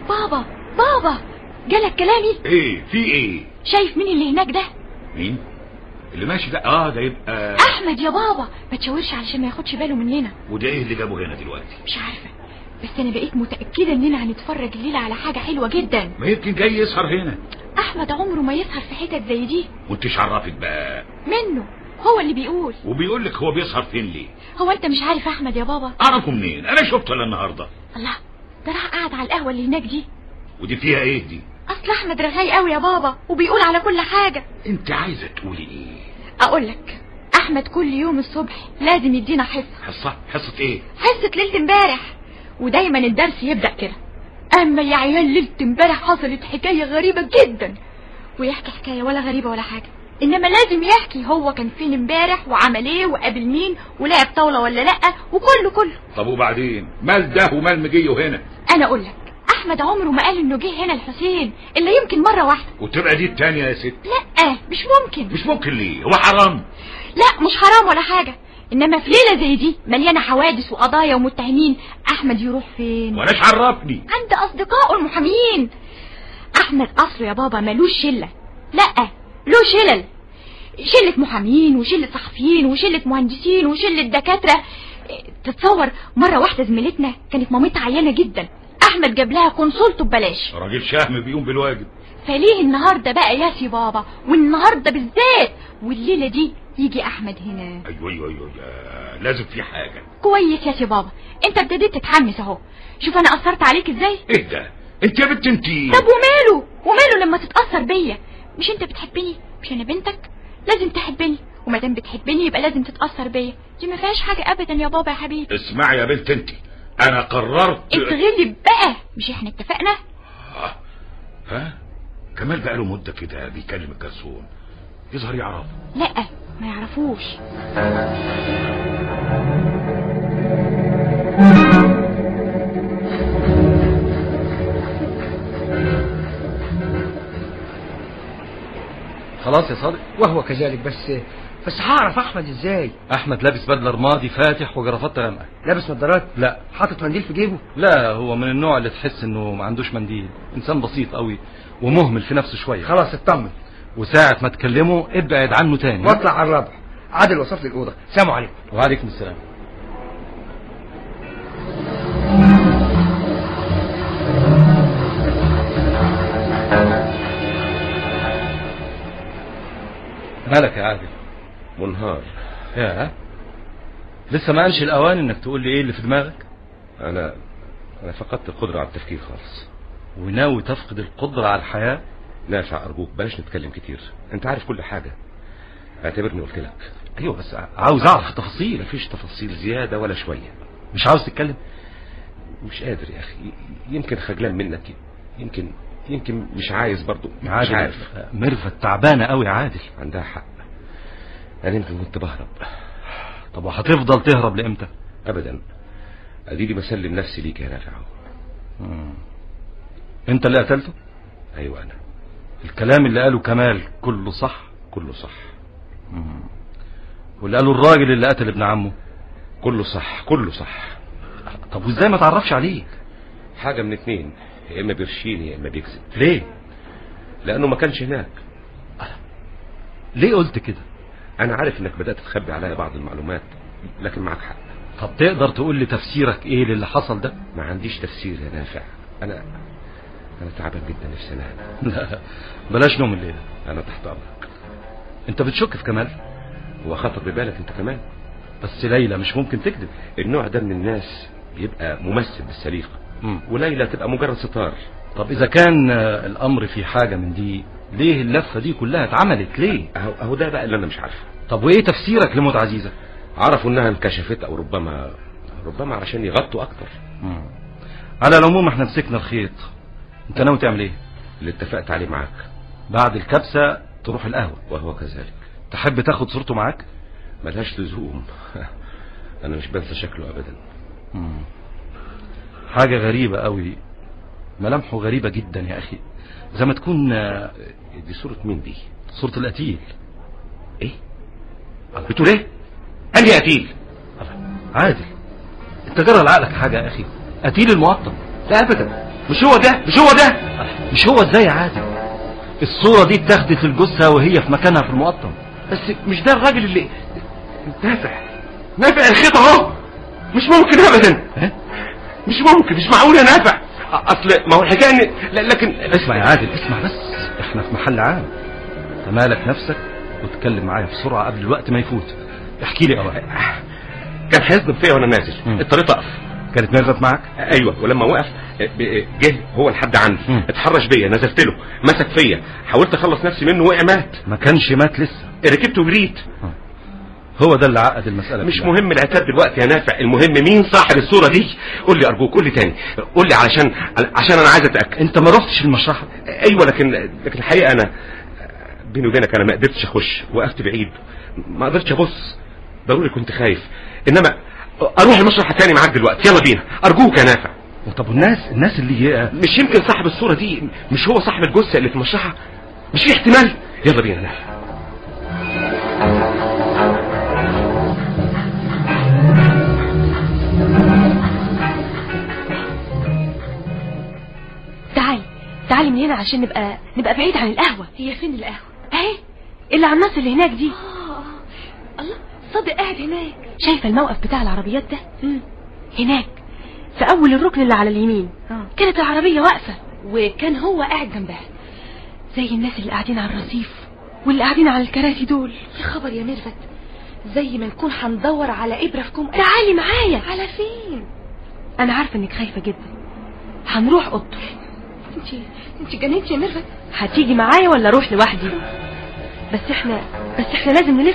بابا بابا جالك كلامي ايه في ايه شايف مين اللي هناك ده مين اللي ماشي ده اه ده يبقى احمد يا بابا ما تشاورش علشان ما ياخدش باله مننا وده ايه اللي جابه هنا دلوقتي مش عارفه بس انا بقيت متاكده اننا هنتفرج الليله على حاجه حلوه جدا ما يمكن جاي يسهر هنا احمد عمره ما يسهر في حتت زي دي وانت عرفك بقى منه هو اللي بيقول وبيقول لك هو بيسهر فين ليه هو انت مش عارف احمد يا بابا اعرفه منين انا شفته الا النهارده الله ده راح قاعد على القهوه اللي هناك دي ودي فيها ايه دي اصل احمد رغاي قوي يا بابا وبيقول على كل حاجه انت عايزه تقولي ايه اقول لك احمد كل يوم الصبح لازم يدينا حصه حصه حصه ايه حصه ليله امبارح ودايما الدرس يبدا كده اما يا عيال ليله امبارح حصلت حكايه غريبه جدا ويحكي حكايه ولا غريبه ولا حاجه انما لازم يحكي هو كان فين امبارح وعمل ايه وقابل مين ولعب طاوله ولا لا وكله كله طب وبعدين مال ده ومال مجيه هنا انا اقول لك احمد عمره ما قال انه جه هنا الحسين الا يمكن مره واحده وتبقى دي التانية يا ست لا مش ممكن مش ممكن ليه هو حرام لا مش حرام ولا حاجه انما في ليله زي دي مليانه حوادث وقضايا ومتهمين احمد يروح فين واناش عرفني عند اصدقائه المحاميين احمد اصله يا بابا ملوش شله لا له شلل شله محامين وشله صحفيين وشله مهندسين وشله دكاتره تتصور مره واحده زميلتنا كانت مامتها عيانه جدا احمد جاب لها كونسولته ببلاش راجل شهم بيقوم بالواجب فليه النهارده بقى يا سي بابا والنهارده بالذات والليله دي يجي احمد هنا ايوه ايوه ايوه يا- لازم في حاجه كويس يا سي بابا انت ابتديت تتحمس اهو شوف انا اثرت عليك ازاي ايه ده انت يا بنت انت طب وماله وماله لما تتاثر بيا مش انت بتحبني مش انا بنتك لازم تحبني وما دام بتحبني يبقى لازم تتاثر بيا دي ما فيهاش حاجه ابدا يا بابا يا حبيبي اسمعي يا بنت انت انا قررت اتغلب بقى مش احنا اتفقنا آه. ها كمال بقى له مده كده بيكلم الجرسون يظهر يعرفه لا ما يعرفوش خلاص يا صادق وهو كذلك بس بس هعرف احمد ازاي احمد لابس بدله رمادي فاتح وجرافته غامقه لابس نظارات لا حاطط منديل في جيبه لا هو من النوع اللي تحس انه ما عندوش منديل انسان بسيط قوي ومهمل في نفسه شويه خلاص اطمن وساعه ما تكلمه ابعد عنه تاني واطلع على الرابع عادل وصف لي الاوضه سلام عليكم وعليكم السلام مالك يا عادل منهار يا لسه ما قالش الاوان انك تقول لي ايه اللي في دماغك انا انا فقدت القدره على التفكير خالص وناوي تفقد القدره على الحياه نافع ارجوك بلاش نتكلم كتير انت عارف كل حاجه اعتبرني قلت لك ايوه بس عاوز اعرف التفاصيل مفيش تفاصيل زياده ولا شويه مش عاوز تتكلم مش قادر يا اخي يمكن خجلان منك يمكن يمكن مش عايز برضو مش عادل عارف ميرفت تعبانه قوي يا عادل عندها حق انا يمكن كنت بهرب طب وهتفضل تهرب لامتى ابدا اديني بسلم نفسي ليك يا نافع مم. انت اللي قتلته ايوه انا الكلام اللي قاله كمال كله صح كله صح مم. واللي قاله الراجل اللي قتل ابن عمه كله صح كله صح طب وازاي ما تعرفش عليك حاجه من اتنين يا اما بيرشيني يا اما بيكذب ليه لانه ما كانش هناك ليه قلت كده انا عارف انك بدات تخبي عليا بعض المعلومات لكن معك حق طب تقدر تقول لي تفسيرك ايه للي حصل ده ما عنديش تفسير يا نافع انا انا تعبان جدا نفسي انام لا بلاش نوم الليله انا تحت امرك انت بتشك في كمال هو خطر ببالك انت كمان بس ليلى مش ممكن تكذب النوع ده من الناس بيبقى ممثل بالسليقه مم. وليلى تبقى مجرد ستار طب اذا كان آه، الامر في حاجه من دي ليه اللفه دي كلها اتعملت ليه اهو اهو ده بقى اللي انا مش عارفه طب وايه تفسيرك لموت عزيزه عرفوا انها انكشفت او ربما ربما علشان يغطوا اكتر مم. على العموم احنا مسكنا الخيط انت ناوي تعمل ايه اللي اتفقت عليه معاك بعد الكبسه تروح القهوه وهو كذلك تحب تاخد صورته معاك ملهاش لزوم انا مش بنسى شكله ابدا مم. حاجه غريبه قوي ملامحه غريبه جدا يا اخي زي ما تكون آه، دي صورة مين دي صوره القتيل ايه بتقول ايه انهي قتيل عادل انت جرى لعقلك حاجه يا اخي قتيل المقطم لا ابدا مش هو ده مش هو ده مش هو ازاي يا عادل الصورة دي اتاخدت الجثة وهي في مكانها في المقطم بس مش ده الراجل اللي نافع نافع الخيط اهو مش ممكن ابدا ها؟ مش ممكن مش معقول يا نافع اصل ما هو الحكايه ان لا- لكن اسمع يا عادل اسمع بس احنا في محل عام تمالك نفسك وتكلم معايا بسرعة قبل الوقت ما يفوت احكي لي اولا كان هيصدم فيا وانا نازل مم. اضطريت اقف كانت ميرفت معاك ايوه ولما وقف ب- جه هو لحد عندي مم. اتحرش بيا نزلت له مسك فيا حاولت اخلص نفسي منه وقع مات ما كانش مات لسه ركبت وجريت هو ده اللي عقد المسألة مش كلها. مهم العتاب دلوقتي يا نافع المهم مين صاحب الصوره دي قول لي ارجوك قول لي تاني قول لي علشان عشان انا عايز اتاكد انت ما رحتش المشرحة ايوه لكن لكن الحقيقه انا بيني وبينك انا ما قدرتش اخش وقفت بعيد ما قدرتش ابص ضروري كنت خايف انما اروح المشرحه تاني معاك دلوقتي يلا بينا ارجوك يا نافع طب والناس الناس اللي هي مش يمكن صاحب الصوره دي مش هو صاحب الجثه اللي في المشرحه مش في احتمال يلا بينا يا نافع تعالي تعالي من هنا عشان نبقى نبقى بعيد عن القهوة هي فين القهوة اهي اللي على الناس اللي هناك دي آه الله صدق قاعد هناك شايفة الموقف بتاع العربيات ده مم. هناك في اول الركن اللي على اليمين آه. كانت العربية واقفة وكان هو قاعد جنبها زي الناس اللي قاعدين على الرصيف واللي قاعدين على الكراسي دول يا خبر يا ميرفت زي ما نكون هندور على إبرة في كوم قش. تعالي معايا على فين انا عارفة انك خايفة جدا هنروح اوضته انت انت جننتي يا ميرفت هتيجي معايا ولا اروح لوحدي بس احنا بس احنا لازم نلف